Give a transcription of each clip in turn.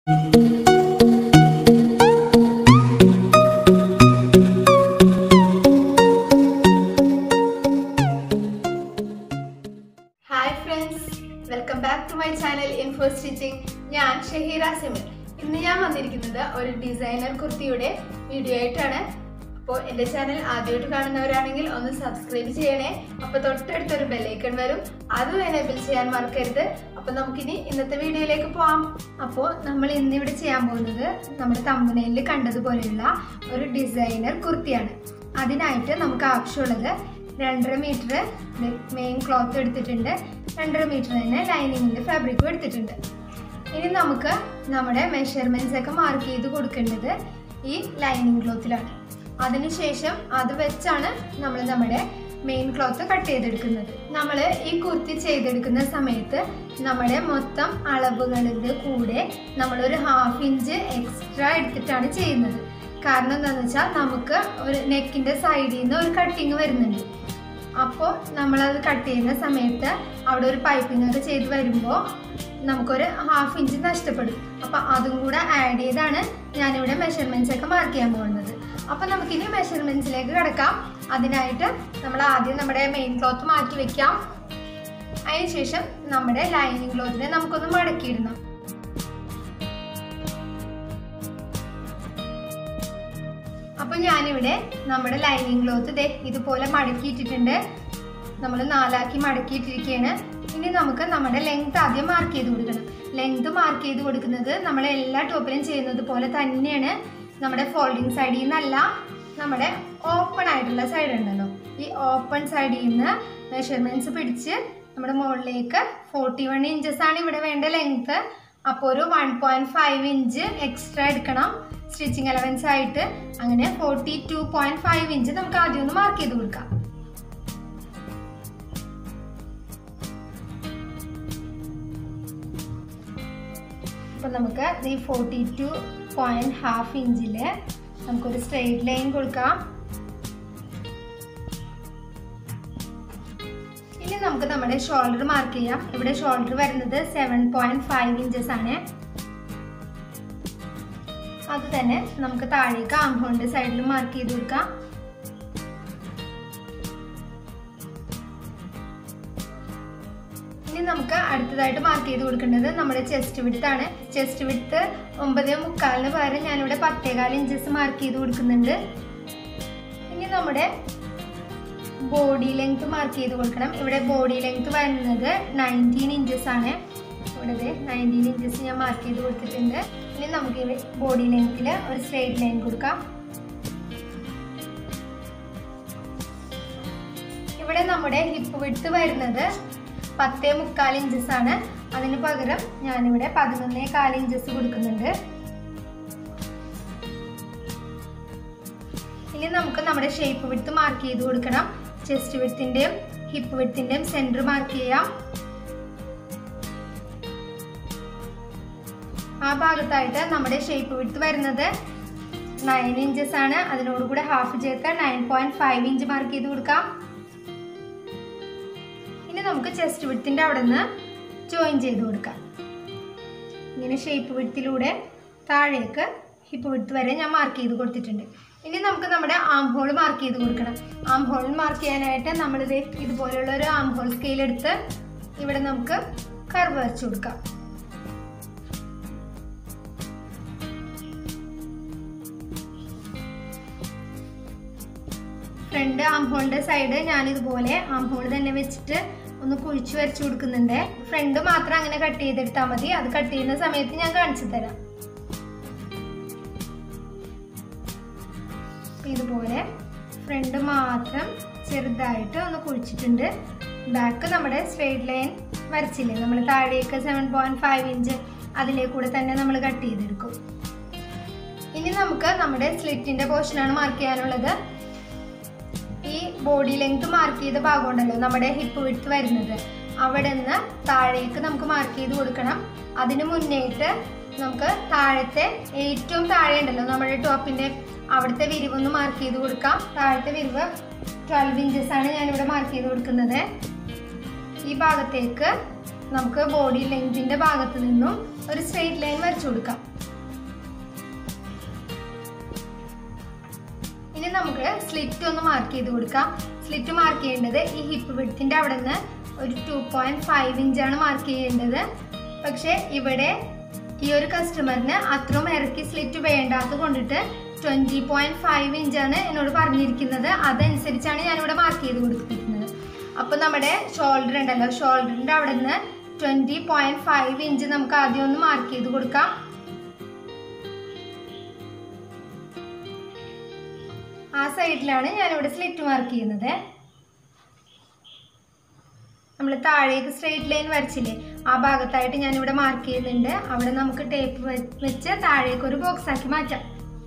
hi friends welcome back to my channel info stitching ഞാൻ ഷഹീറ സിമിൽ ഇന്ന് ഞാൻ വന്നിരിക്കുന്നത് ഒരു ഡിസൈനർ കുർത്തിയുടെ വീഡിയോ ആയിട്ടാണ് അപ്പോൾ എൻ്റെ ചാനൽ ആദ്യമായിട്ട് കാണുന്നവരാണെങ്കിൽ ഒന്ന് സബ്സ്ക്രൈബ് ചെയ്യണേ അപ്പോൾ തൊട്ടടുത്തൊരു ബെല്ലൈക്കൺ വരും അതും എനേബിൾ ചെയ്യാൻ മറക്കരുത് അപ്പോൾ നമുക്കിനി ഇന്നത്തെ വീഡിയോയിലേക്ക് പോവാം അപ്പോൾ നമ്മൾ ഇന്നിവിടെ ചെയ്യാൻ പോകുന്നത് നമ്മുടെ തമ്പനയിൽ കണ്ടതുപോലെയുള്ള ഒരു ഡിസൈനർ കുർത്തിയാണ് അതിനായിട്ട് നമുക്ക് ആവശ്യമുള്ളത് രണ്ടര മീറ്റർ മെയിൻ ക്ലോത്ത് എടുത്തിട്ടുണ്ട് രണ്ടര മീറ്റർ തന്നെ ലൈനിങ്ങിൻ്റെ ഫാബ്രിക്കും എടുത്തിട്ടുണ്ട് ഇനി നമുക്ക് നമ്മുടെ മെഷർമെൻറ്റ്സ് ഒക്കെ മാർക്ക് ചെയ്ത് കൊടുക്കേണ്ടത് ഈ ലൈനിങ് ക്ലോത്തിലാണ് അതിനുശേഷം അത് വെച്ചാണ് നമ്മൾ നമ്മുടെ മെയിൻ ക്ലോത്ത് കട്ട് ചെയ്തെടുക്കുന്നത് നമ്മൾ ഈ കുർത്തി ചെയ്തെടുക്കുന്ന സമയത്ത് നമ്മുടെ മൊത്തം അളവുകളുടെ കൂടെ നമ്മളൊരു ഹാഫ് ഇഞ്ച് എക്സ്ട്രാ എടുത്തിട്ടാണ് ചെയ്യുന്നത് കാരണം എന്താണെന്ന് വെച്ചാൽ നമുക്ക് ഒരു നെക്കിൻ്റെ സൈഡിൽ നിന്ന് ഒരു കട്ടിങ് വരുന്നുണ്ട് അപ്പോൾ നമ്മളത് കട്ട് ചെയ്യുന്ന സമയത്ത് അവിടെ ഒരു പൈപ്പിംഗ് ഒക്കെ ചെയ്ത് വരുമ്പോൾ നമുക്കൊരു ഹാഫ് ഇഞ്ച് നഷ്ടപ്പെടും അപ്പോൾ അതും കൂടെ ആഡ് ചെയ്താണ് ഞാനിവിടെ മെഷർമെൻറ്റ്സ് ഒക്കെ മാർക്ക് ചെയ്യാൻ പോകുന്നത് അപ്പോൾ നമുക്കിനി മെഷർമെൻറ്റ്സിലേക്ക് കിടക്കാം അതിനായിട്ട് നമ്മൾ ആദ്യം നമ്മുടെ മെയിൻ ക്ലോത്ത് മാറ്റി വെക്കാം അതിനുശേഷം നമ്മുടെ ലൈനിങ് ക്ലോത്തിനെ നമുക്കൊന്ന് മടക്കിയിടണം അപ്പോൾ ഞാനിവിടെ നമ്മുടെ ലൈനിങ് ക്ലോത്ത് ദേ ഇതുപോലെ മടക്കിയിട്ടിട്ടുണ്ട് നമ്മൾ നാലാക്കി മടക്കിയിട്ടിരിക്കുകയാണ് ഇനി നമുക്ക് നമ്മുടെ ലെങ്ത് ആദ്യം മാർക്ക് ചെയ്ത് കൊടുക്കണം ലെങ്ത് മാർക്ക് ചെയ്ത് കൊടുക്കുന്നത് നമ്മൾ എല്ലാ ടോപ്പിലും ചെയ്യുന്നത് പോലെ തന്നെയാണ് നമ്മുടെ ഫോൾഡിങ് സൈഡിൽ നിന്നല്ല നമ്മുടെ ഓപ്പൺ ആയിട്ടുള്ള സൈഡ് ഉണ്ടല്ലോ ഈ ഓപ്പൺ സൈഡിൽ നിന്ന് മെഷർമെൻറ്റ്സ് പിടിച്ച് നമ്മുടെ മുകളിലേക്ക് ഫോർട്ടി വൺ ഇഞ്ചസ് ആണ് ഇവിടെ വേണ്ട ലെങ്ത് അപ്പോൾ ഒരു one point five inch extra എടുക്കണം സ്റ്റിച്ചിങ് അലവൻസ് ആയിട്ട് അങ്ങനെ forty two point five inch നമുക്ക് ആദ്യം ഒന്ന് മാർക്ക് ചെയ്ത് കൊടുക്കാം അപ്പം നമുക്ക് ഈ ഫോർട്ടി ടു പോയിൻറ്റ് ഹാഫ് ഇഞ്ചിൽ നമുക്കൊരു സ്ട്രെയിറ്റ് ലൈൻ കൊടുക്കാം ഇനി നമുക്ക് നമ്മുടെ ഷോൾഡർ മാർക്ക് ചെയ്യാം ഇവിടെ ഷോൾഡർ വരുന്നത് സെവൻ പോയിന്റ് ഫൈവ് ഇഞ്ചസ് ആണ് അത് തന്നെ നമുക്ക് താഴേക്ക് ആംഹോളിന്റെ സൈഡിൽ മാർക്ക് ചെയ്ത് കൊടുക്കാം ഇനി നമുക്ക് അടുത്തതായിട്ട് മാർക്ക് ചെയ്ത് കൊടുക്കേണ്ടത് നമ്മുടെ ചെസ്റ്റ് വിഡ്ത്ത് ആണ് ചെസ്റ്റ് വിഡ്ത്ത് ഒമ്പത് മുക്കാലിന് പകരം ഞാനിവിടെ പത്തേകാൽ ഇഞ്ചസ് മാർക്ക് ചെയ്ത് കൊടുക്കുന്നുണ്ട് ഇനി നമ്മുടെ ബോഡി ലെങ്ത് മാർക്ക് ചെയ്ത് കൊടുക്കണം ഇവിടെ ബോഡി ലെങ്ത് വരുന്നത് നയൻറ്റീൻ ഇഞ്ചസ് ആണ് ഇവിടെ നയൻറ്റീൻ ഇഞ്ചസ് ഞാൻ മാർക്ക് ചെയ്ത് കൊടുത്തിട്ടുണ്ട് ഇനി നമുക്ക് ബോഡി ലെങ്ത്തിൽ ഒരു സ്ട്രെയിറ്റ് ലൈൻ കൊടുക്കാം ഇവിടെ നമ്മുടെ ഹിപ്പ് വിട്ട് വരുന്നത് പത്തേ മുക്കാൽ ഇഞ്ചസ് ആണ് അതിന് പകരം ഞാനിവിടെ പതിനൊന്നേ കാൽ ഇഞ്ചസ് കൊടുക്കുന്നുണ്ട് ഇനി നമുക്ക് നമ്മുടെ ഷേപ്പ് വിട്ട് മാർക്ക് ചെയ്ത് കൊടുക്കണം ചെസ്റ്റ് വിത്തിൻ്റെയും ഹിപ്പ് വിത്തിൻ്റെയും സെൻറ്റർ മാർക്ക് ചെയ്യാം ആ ഭാഗത്തായിട്ട് നമ്മുടെ ഷേപ്പ് വിട്ട് വരുന്നത് നയൻ ഇഞ്ചസ് ആണ് അതിനോടുകൂടെ ഹാഫ് ചേർക്കാൻ nine point five inch mark ചെയ്ത് കൊടുക്കാം ഇനി നമുക്ക് ചെസ്റ്റ് വിത്തിൻ്റെ അവിടെ നിന്ന് ജോയിൻ ചെയ്ത് കൊടുക്കാം ഇങ്ങനെ ഷേപ്പ് വിത്തിലൂടെ താഴേക്ക് ഹിപ്പ് വിട്ട് വരെ ഞാൻ മാർക്ക് ചെയ്ത് കൊടുത്തിട്ടുണ്ട് ഇനി നമുക്ക് നമ്മുടെ ആം ഹോൾ മാർക്ക് ചെയ്ത് കൊടുക്കണം ആം ഹോൾ മാർക്ക് ചെയ്യാനായിട്ട് നമ്മളിത് ഇതുപോലെയുള്ള ഒരു ആം ഹോൾ സ്കെയിൽ എടുത്ത് ഇവിടെ നമുക്ക് കർവ് വരച്ചു കൊടുക്കാം ഫ്രണ്ട് ആം ഹോളിന്റെ സൈഡ് ഞാൻ ഇതുപോലെ ആം ഹോൾ തന്നെ വെച്ചിട്ട് ഒന്ന് കുഴിച്ചു വരച്ചു കൊടുക്കുന്നുണ്ട് ഫ്രണ്ട് മാത്രം അങ്ങനെ കട്ട് ചെയ്തെടുത്താൽ മതി അത് കട്ട് ചെയ്യുന്ന സമയത്ത് ഞാൻ കാണിച്ചു തരാം ഇതുപോലെ ഫ്രണ്ട് മാത്രം ചെറുതായിട്ട് ഒന്ന് കുഴിച്ചിട്ടുണ്ട് ബാക്ക് നമ്മുടെ സ്ട്രെയിറ്റ് ലൈൻ വരച്ചില്ലേ നമ്മൾ താഴേക്ക് സെവൻ പോയിന്റ് ഫൈവ് ഇഞ്ച് അതിലേ കൂടെ തന്നെ നമ്മൾ കട്ട് ചെയ്തെടുക്കും ഇനി നമുക്ക് നമ്മുടെ സ്ലിറ്റിന്റെ പോർഷനാണ് മാർക്ക് ചെയ്യാനുള്ളത് ഈ ബോഡി ലെങ്ത് മാർക്ക് ചെയ്ത ഭാഗം ഉണ്ടല്ലോ നമ്മുടെ ഹിപ്പ് വിട്ട് വരുന്നത് അവിടെ നിന്ന് താഴേക്ക് നമുക്ക് മാർക്ക് ചെയ്ത് കൊടുക്കണം അതിന് മുന്നേറ്റ് നമുക്ക് താഴത്തെ ഏറ്റവും താഴെ ഉണ്ടല്ലോ നമ്മുടെ ടോപ്പിന്റെ അവിടുത്തെ വിരിവൊന്ന് മാർക്ക് ചെയ്ത് കൊടുക്കാം താഴത്തെ വിരിവ് ട്വൽവ് ഇഞ്ചസ് ആണ് ഞാനിവിടെ മാർക്ക് ചെയ്ത് കൊടുക്കുന്നത് ഈ ഭാഗത്തേക്ക് നമുക്ക് ബോഡി ലെങ്തിന്റെ ഭാഗത്ത് നിന്നും ഒരു സ്ട്രെയിറ്റ് ലൈൻ വരച്ചു കൊടുക്കാം ഇനി നമുക്ക് സ്ലിറ്റ് ഒന്ന് മാർക്ക് ചെയ്ത് കൊടുക്കാം സ്ലിറ്റ് മാർക്ക് ചെയ്യേണ്ടത് ഈ ഹിപ്പ് വിഡ്ത്തിന്റെ അവിടെ നിന്ന് ഒരു ടു പോയിന്റ് ഫൈവ് ഇഞ്ചാണ് മാർക്ക് ചെയ്യേണ്ടത് പക്ഷെ ഇവിടെ ഈ ഒരു കസ്റ്റമറിന് അത്രയും ഇറക്കി സ്ലിറ്റ് വേണ്ടാത്ത കൊണ്ടിട്ട് ട്വന്റി പോയിന്റ് ഫൈവ് ഇഞ്ചാണ് എന്നോട് പറഞ്ഞിരിക്കുന്നത് അതനുസരിച്ചാണ് ഞാനിവിടെ മാർക്ക് ചെയ്ത് കൊടുത്തിരിക്കുന്നത് അപ്പൊ നമ്മുടെ ഷോൾഡർ ഉണ്ടല്ലോ ഷോൾഡറിന്റെ അവിടെ നിന്ന് ട്വന്റി പോയിന്റ് ഫൈവ് ഇഞ്ച് നമുക്ക് ആദ്യം ഒന്ന് മാർക്ക് ചെയ്ത് കൊടുക്കാം ആ സൈഡിലാണ് ഞാനിവിടെ സ്ലിറ്റ് മാർക്ക് ചെയ്യുന്നത് നമ്മൾ താഴേക്ക് സ്ട്രെയിറ്റ് ലൈൻ വരച്ചില്ലേ ആ ഭാഗത്തായിട്ട് ഞാനിവിടെ മാർക്ക് ചെയ്യുന്നുണ്ട് അവിടെ നമുക്ക് ടേപ്പ് വെച്ച് താഴേക്ക് ഒരു ബോക്സ് ആക്കി മാറ്റാം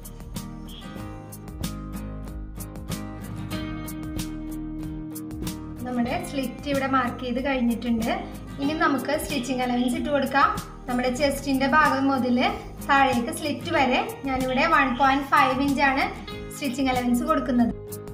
നമ്മുടെ സ്ലിറ്റ് ഇവിടെ മാർക്ക് ചെയ്ത് കഴിഞ്ഞിട്ടുണ്ട് ഇനി നമുക്ക് സ്റ്റിച്ചിങ് അലവൻസ് ഇട്ട് കൊടുക്കാം നമ്മുടെ ചെസ്റ്റിന്റെ ഭാഗം മുതൽ താഴേക്ക് സ്ലിറ്റ് വരെ ഞാനിവിടെ വൺ പോയിന്റ് ഫൈവ് ഇഞ്ചാണ് സ്റ്റിച്ചിങ് അലവൻസ് കൊടുക്കുന്നത്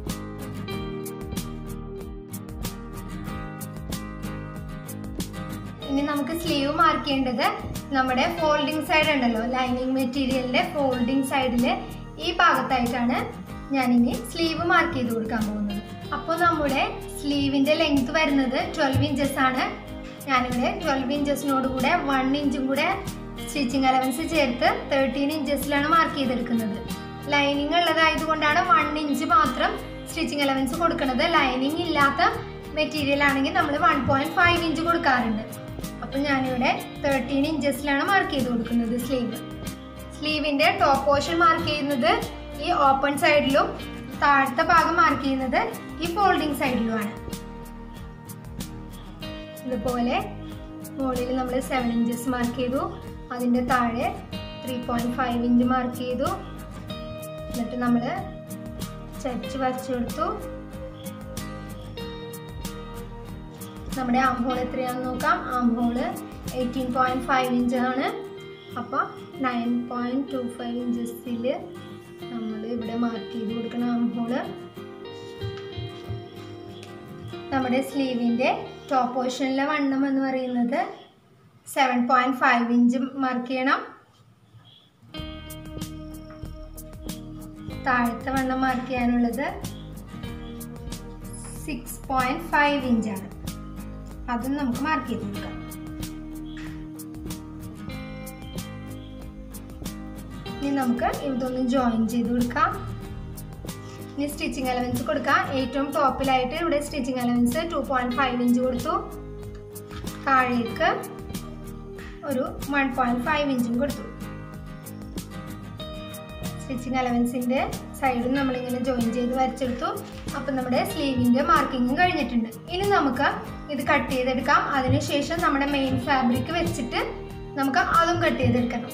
ഇനി നമുക്ക് സ്ലീവ് മാർക്ക് ചെയ്യേണ്ടത് നമ്മുടെ ഫോൾഡിംഗ് സൈഡ് ഉണ്ടല്ലോ ലൈനിങ് മെറ്റീരിയലിന്റെ ഫോൾഡിംഗ് സൈഡില് ഈ ഭാഗത്തായിട്ടാണ് ഞാനിനി സ്ലീവ് മാർക്ക് ചെയ്ത് കൊടുക്കാൻ പോകുന്നത് അപ്പോൾ നമ്മുടെ സ്ലീവിന്റെ ലെങ്ത് വരുന്നത് ട്വൽവ് ഇഞ്ചസ് ആണ് ഞാനിവിടെ ട്വൽവ് ഇഞ്ചസിനോട് കൂടെ വൺ ഇഞ്ചും കൂടെ സ്റ്റിച്ചിങ് അലവൻസ് ചേർത്ത് തേർട്ടീൻ ഇഞ്ചസിലാണ് മാർക്ക് ചെയ്തെടുക്കുന്നത് ലൈനിങ് ഉള്ളതായതുകൊണ്ടാണ് വൺ ഇഞ്ച് മാത്രം സ്റ്റിച്ചിങ് അലവൻസ് കൊടുക്കുന്നത് ലൈനിങ് ഇല്ലാത്ത മെറ്റീരിയൽ ആണെങ്കിൽ നമ്മൾ വൺ പോയിന്റ് ഫൈവ് ഇഞ്ച് കൊടുക്കാറുണ്ട് അപ്പം ഞാനിവിടെ തേർട്ടീൻ ഇഞ്ചസിലാണ് മാർക്ക് ചെയ്ത് കൊടുക്കുന്നത് സ്ലീവ് സ്ലീവിന്റെ ടോപ്പ് പോർഷൻ മാർക്ക് ചെയ്യുന്നത് ഈ ഓപ്പൺ സൈഡിലും താഴത്തെ ഭാഗം മാർക്ക് ചെയ്യുന്നത് ഈ ഫോൾഡിംഗ് സൈഡിലുമാണ് ഇതുപോലെ മുകളിൽ നമ്മൾ സെവൻ ഇഞ്ചസ് മാർക്ക് ചെയ്തു അതിൻ്റെ താഴെ three point five inch mark ചെയ്തു എന്നിട്ട് നമ്മൾ ചരിച്ച് വരച്ചു കൊടുത്തു നമ്മുടെ ആം ഹോൾ എത്രയാണെന്ന് നോക്കാം arm hole eighteen point five inch ആണ് അപ്പോൾ നയൻ പോയിന്റ് ടു ഫൈവ് ഇഞ്ചസിൽ നമ്മൾ ഇവിടെ മാർക്ക് ചെയ്ത് കൊടുക്കണം ആം ഹോള് നമ്മുടെ സ്ലീവിൻ്റെ ടോപ്പ് പോർഷനിലെ വണ്ണം എന്ന് പറയുന്നത് seven point five inch mark ചെയ്യണം താഴത്തെ വണ്ണം മാർക്ക് ചെയ്യാനുള്ളത് സിക്സ് പോയിന്റ് ഫൈവ് ഇഞ്ചാണ് അതും നമുക്ക് മാർക്ക് ചെയ്ത് കൊടുക്കാം ഇനി നമുക്ക് ഇതൊന്ന് ജോയിൻ ചെയ്ത് കൊടുക്കാം ഇനി സ്റ്റിച്ചിങ് അലവൻസ് കൊടുക്കാം ഏറ്റവും ടോപ്പിലായിട്ട് ഇവിടെ stitching allowance two point five inch കൊടുത്തു താഴേക്ക് ഒരു വൺ പോയിന്റ് ഫൈവ് ഇഞ്ചും കൊടുത്തു സ്റ്റിച്ചിങ് അലവൻസിന്റെ സൈഡും നമ്മളിങ്ങനെ ജോയിൻ ചെയ്ത് വരച്ചെടുത്തു അപ്പം നമ്മുടെ സ്ലീവിന്റെ മാർക്കിങ്ങും കഴിഞ്ഞിട്ടുണ്ട് ഇനി നമുക്ക് ഇത് കട്ട് ചെയ്തെടുക്കാം അതിനുശേഷം നമ്മുടെ മെയിൻ ഫാബ്രിക് വെച്ചിട്ട് നമുക്ക് അതും കട്ട് ചെയ്തെടുക്കണം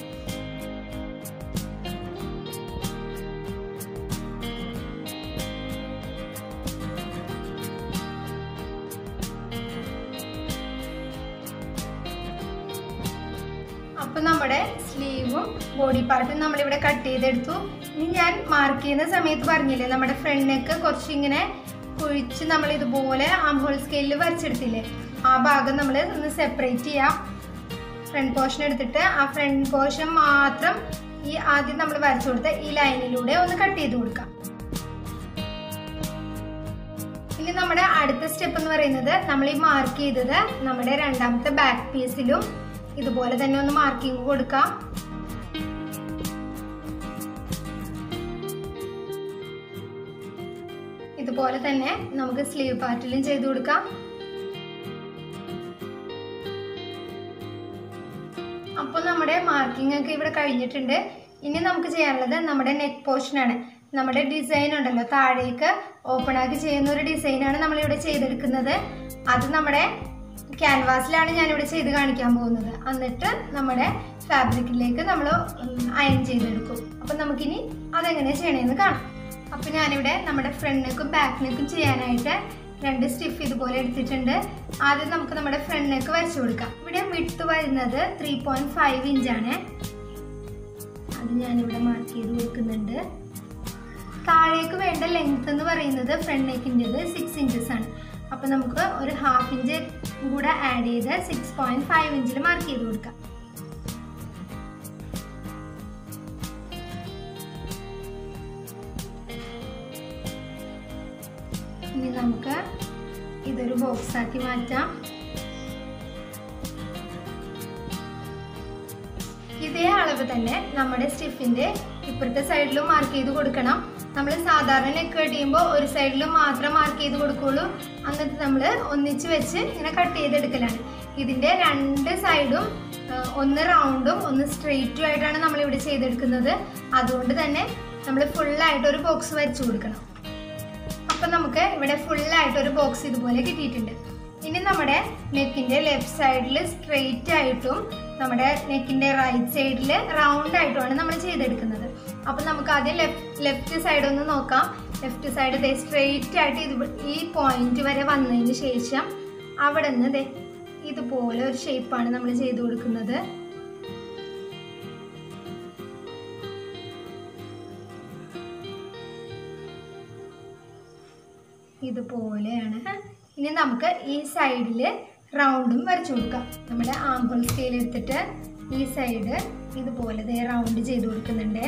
അപ്പൊ നമ്മുടെ സ്ലീവും ബോഡി പാർട്ടും നമ്മളിവിടെ കട്ട് ചെയ്തെടുത്തു ഇനി ഞാൻ മാർക്ക് ചെയ്യുന്ന സമയത്ത് പറഞ്ഞില്ലേ നമ്മുടെ ഫ്രണ്ട് നെക്ക് കുറച്ച് ഇങ്ങനെ കുഴിച്ച് നമ്മൾ ഇതുപോലെ ആംഹോൾ സ്കെയിലിൽ വരച്ചെടുത്തില്ലേ ആ ഭാഗം നമ്മൾ ഒന്ന് സെപ്പറേറ്റ് ചെയ്യാം ഫ്രണ്ട് പോർഷൻ എടുത്തിട്ട് ആ ഫ്രണ്ട് പോർഷൻ മാത്രം ഈ ആദ്യം നമ്മൾ വരച്ചു കൊടുത്ത ഈ ലൈനിലൂടെ ഒന്ന് കട്ട് ചെയ്ത് കൊടുക്കാം ഇനി നമ്മുടെ അടുത്ത സ്റ്റെപ്പ് എന്ന് പറയുന്നത് നമ്മൾ ഈ മാർക്ക് ചെയ്തത് നമ്മുടെ രണ്ടാമത്തെ ബാക്ക് പീസിലും ഇതുപോലെ തന്നെ ഒന്ന് മാർക്കിംഗ് കൊടുക്കാം ഇതുപോലെ തന്നെ നമുക്ക് സ്ലീവ് പാർട്ടിലും ചെയ്ത് കൊടുക്കാം അപ്പോൾ നമ്മുടെ മാർക്കിംഗ് ഒക്കെ ഇവിടെ കഴിഞ്ഞിട്ടുണ്ട് ഇനി നമുക്ക് ചെയ്യാനുള്ളത് നമ്മുടെ നെക്ക് പോർഷൻ ആണ് നമ്മുടെ ഡിസൈൻ ഉണ്ടല്ലോ താഴേക്ക് ഓപ്പൺ ആക്കി ചെയ്യുന്ന ഒരു ഡിസൈനാണ് നമ്മളിവിടെ ചെയ്തെടുക്കുന്നത് അത് നമ്മുടെ ക്യാൻവാസിലാണ് ഞാനിവിടെ ചെയ്ത് കാണിക്കാൻ പോകുന്നത് എന്നിട്ട് നമ്മുടെ ഫാബ്രിക്കിലേക്ക് നമ്മൾ അയൺ ചെയ്തെടുക്കും അപ്പം നമുക്കിനി അതെങ്ങനെ ചെയ്യണമെന്ന് കാണാം അപ്പം ഞാനിവിടെ നമ്മുടെ ഫ്രണ്ട് നെക്കും ബാക്ക് നെക്കും ചെയ്യാനായിട്ട് രണ്ട് സ്റ്റിഫ് ഇതുപോലെ എടുത്തിട്ടുണ്ട് ആദ്യം നമുക്ക് നമ്മുടെ ഫ്രണ്ട് നെക്ക് വരച്ചു കൊടുക്കാം ഇവിടെ വിട്ട് വരുന്നത് ത്രീ പോയിന്റ് ഫൈവ് ഇഞ്ചാണ് അത് ഞാനിവിടെ മാർക്ക് ചെയ്ത് കൊടുക്കുന്നുണ്ട് താഴേക്ക് വേണ്ട ലെങ്ത് എന്ന് പറയുന്നത് ഫ്രണ്ട് നെക്കിൻ്റെത് സിക്സ് ഇഞ്ചസ് ആണ് അപ്പോൾ നമുക്ക് ഒരു ഹാഫ് ഇഞ്ച് കൂടെ ആഡ് ചെയ്ത് സിക്സ് പോയിന്റ് ഫൈവ് ഇഞ്ചിൽ മാർക്ക് ചെയ്ത് കൊടുക്കാം ഇനി നമുക്ക് ഇതൊരു ബോക്സ് ആക്കി മാറ്റാം ഇതേ അളവ് തന്നെ നമ്മുടെ സ്റ്റിഫിന്റെ ഇപ്പുറത്തെ സൈഡിലും മാർക്ക് ചെയ്ത് കൊടുക്കണം നമ്മൾ സാധാരണ നെക്ക് കട്ട് ചെയ്യുമ്പോൾ ഒരു സൈഡിൽ മാത്രം മാർക്ക് ചെയ്ത് കൊടുക്കുള്ളൂ എന്നിട്ട് നമ്മൾ ഒന്നിച്ച് വെച്ച് ഇങ്ങനെ കട്ട് ചെയ്തെടുക്കലാണ് ഇതിന്റെ രണ്ട് സൈഡും ഒന്ന് റൗണ്ടും ഒന്ന് സ്ട്രെയിറ്റും ആയിട്ടാണ് നമ്മൾ ഇവിടെ ചെയ്തെടുക്കുന്നത് അതുകൊണ്ട് തന്നെ നമ്മൾ ഫുള്ളായിട്ട് ഒരു ബോക്സ് വരച്ചു കൊടുക്കണം അപ്പം നമുക്ക് ഇവിടെ ഫുള്ളായിട്ട് ഒരു ബോക്സ് ഇതുപോലെ കിട്ടിയിട്ടുണ്ട് ഇനി നമ്മുടെ നെക്കിന്റെ ലെഫ്റ്റ് സൈഡിൽ സ്ട്രെയിറ്റ് ആയിട്ടും നമ്മുടെ നെക്കിന്റെ റൈറ്റ് സൈഡിൽ റൗണ്ട് ആയിട്ടുമാണ് നമ്മൾ ചെയ്തെടുക്കുന്നത് അപ്പം നമുക്ക് ആദ്യം ലെഫ്റ്റ് ലെഫ്റ്റ് സൈഡ് ഒന്ന് നോക്കാം ലെഫ്റ്റ് സൈഡ് ദേ സ്ട്രെയിറ്റ് ആയിട്ട് ഇത് ഈ പോയിന്റ് വരെ വന്നതിന് ശേഷം അവിടെ നിന്ന് ദേ ഇതുപോലെ ഒരു ഷേപ്പാണ് നമ്മൾ ചെയ്തു കൊടുക്കുന്നത് ഇതുപോലെയാണ് ഇനി നമുക്ക് ഈ സൈഡിൽ റൗണ്ടും വരച്ചു കൊടുക്കാം നമ്മുടെ ആംബിൾ സ്കെയിൽ എടുത്തിട്ട് ഈ സൈഡ് ഇതുപോലെ ദേ റൗണ്ട് ചെയ്ത് കൊടുക്കുന്നുണ്ട്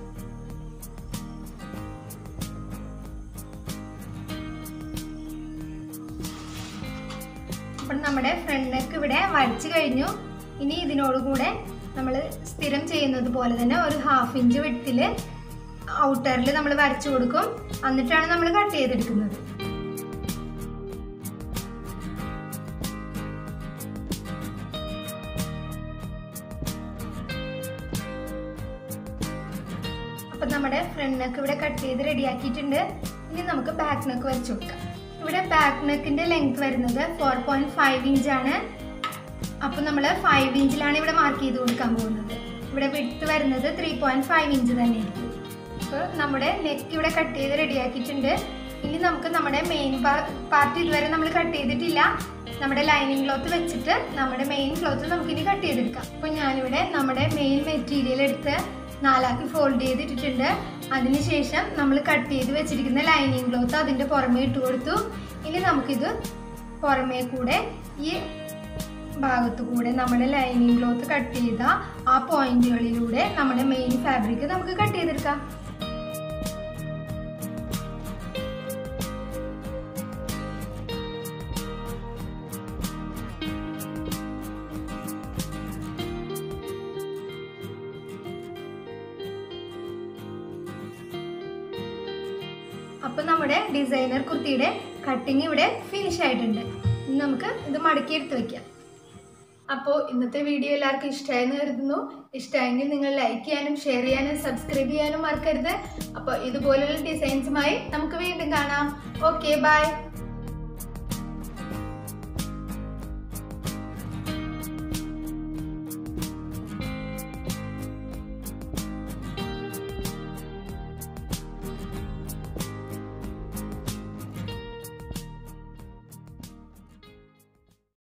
അപ്പം നമ്മുടെ ഫ്രണ്ട് നെക്ക് ഇവിടെ വരച്ചു കഴിഞ്ഞു ഇനി ഇതിനോട് കൂടെ നമ്മൾ സ്ഥിരം ചെയ്യുന്നത് പോലെ തന്നെ ഒരു ഹാഫ് ഇഞ്ച് വിട്ടിൽ ഔട്ടറിൽ നമ്മൾ വരച്ചു കൊടുക്കും എന്നിട്ടാണ് നമ്മൾ കട്ട് ചെയ്തെടുക്കുന്നത് അപ്പം നമ്മുടെ ഫ്രണ്ട് നെക്ക് ഇവിടെ കട്ട് ചെയ്ത് റെഡിയാക്കിയിട്ടുണ്ട് ഇനി നമുക്ക് ബാക്ക് നെക്ക് വരച്ചു കൊടുക്കാം ഇവിടെ ബാക്ക് നെക്കിന്റെ ലെങ്ത് വരുന്നത് ഫോർ പോയിന്റ് ഫൈവ് ഇഞ്ച് ആണ് അപ്പം നമ്മൾ ഫൈവ് ഇഞ്ചിലാണ് ഇവിടെ മാർക്ക് ചെയ്ത് കൊടുക്കാൻ പോകുന്നത് ഇവിടെ വിട്ട് വരുന്നത് ത്രീ പോയിന്റ് ഫൈവ് ഇഞ്ച് തന്നെയായിരിക്കും അപ്പോൾ നമ്മുടെ നെക്ക് ഇവിടെ കട്ട് ചെയ്ത് റെഡിയാക്കിയിട്ടുണ്ട് ഇനി നമുക്ക് നമ്മുടെ മെയിൻ പാർട്ട് ഇതുവരെ നമ്മൾ കട്ട് ചെയ്തിട്ടില്ല നമ്മുടെ ലൈനിങ് ക്ലോത്ത് വെച്ചിട്ട് നമ്മുടെ മെയിൻ ക്ലോത്ത് നമുക്കിനി കട്ട് ചെയ്തെടുക്കാം അപ്പോൾ ഞാനിവിടെ നമ്മുടെ മെയിൻ മെറ്റീരിയൽ എടുത്ത് നാലാക്കി ഫോൾഡ് ചെയ്തിട്ടിട്ടുണ്ട് അതിനുശേഷം നമ്മൾ കട്ട് ചെയ്ത് വെച്ചിരിക്കുന്ന ലൈനിങ് ക്ലോത്ത് അതിൻ്റെ പുറമേ ഇട്ട് കൊടുത്തു ഇനി നമുക്കിത് പുറമേ കൂടെ ഈ ഭാഗത്തു കൂടെ നമ്മുടെ ലൈനിങ് ക്ലോത്ത് കട്ട് ചെയ്ത ആ പോയിന്റുകളിലൂടെ നമ്മുടെ മെയിൻ ഫാബ്രിക് നമുക്ക് കട്ട് ചെയ്തെടുക്കാം അപ്പൊ നമ്മുടെ ഡിസൈനർ കുർത്തിയുടെ കട്ടിങ് ഇവിടെ ഫിനിഷ് ആയിട്ടുണ്ട് ഇനി നമുക്ക് ഇത് മടക്കി എടുത്ത് വെക്കാം അപ്പോൾ ഇന്നത്തെ വീഡിയോ എല്ലാവർക്കും ഇഷ്ടമായെന്ന് കരുതുന്നു ഇഷ്ടമായെങ്കിൽ നിങ്ങൾ ലൈക്ക് ചെയ്യാനും ഷെയർ ചെയ്യാനും സബ്സ്ക്രൈബ് ചെയ്യാനും മറക്കരുത് അപ്പോൾ ഇതുപോലുള്ള ഡിസൈൻസുമായി നമുക്ക് വീണ്ടും കാണാം ഓക്കെ ബൈ